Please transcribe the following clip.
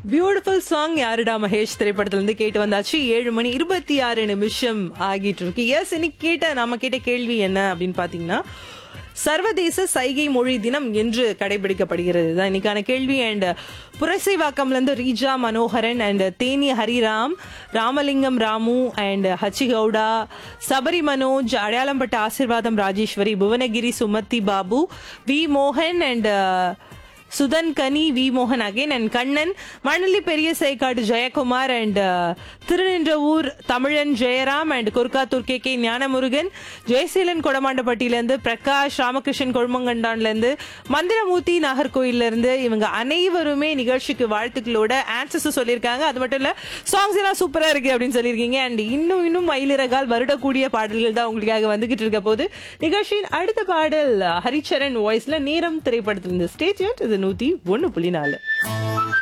beautiful song யாருடா மகேஷ் திரைப்படத்துல இருந்து கேட்டு வந்தாச்சு ஏழு மணி இருபத்தி ஆறு நிமிஷம் ஆகிட்டு இருக்கு எஸ் இன்னைக்கு கேட்ட நாம கேட்ட கேள்வி என்ன அப்படின்னு பாத்தீங்கன்னா சர்வதேச சைகை மொழி தினம் என்று கடைபிடிக்கப்படுகிறது தான் இன்னைக்கான கேள்வி அண்ட் புரசைவாக்கம்ல இருந்து Reeja Manoharan and Theni Hariram Ramalingam Ramu and H Gowda Sabari Manoj அடையாளம்பட்ட ஆசிர்வாதம் ராஜேஸ்வரி புவனகிரி சுமதி பாபு வி மோகன் அண்ட் சுதன் கனி வி மோகன் அகைன் அண்ட் கண்ணன் மணலி பெரிய சைக்காடு Jayakumar and Thiruninravur Tamilan Jayaram and Kurkathur K K Gnanamurugan Jayaseelan கொடமாண்டப்பட்டியிலேருந்து பிரகாஷ் ராமகிருஷ்ணன் கொழுமங்கண்டான்லேருந்து மந்திரமூர்த்தி நாகர்கோயில்ல இருந்து இவங்க அனைவருமே நிகழ்ச்சிக்கு வாழ்த்துக்களோட ஆன்சர்ஸ் சொல்லியிருக்காங்க அது மட்டும் இல்ல சாங்ஸ் எல்லாம் சூப்பரா இருக்கு அப்படின்னு சொல்லியிருக்கீங்க அண்ட் இன்னும் இன்னும் மயிலிறகால் வருடக்கூடிய பாடல்கள் தான் உங்களுக்காக வந்துகிட்டு இருக்க போது நிகழ்ச்சியின் அடுத்த பாடல் ஹரிச்சரன் வாய்ஸ்ல நேரம் திரைப்படத்திலிருந்து ஸ்டேஜ் இது நூத்தி ஒன்னு புள்ளி நாலு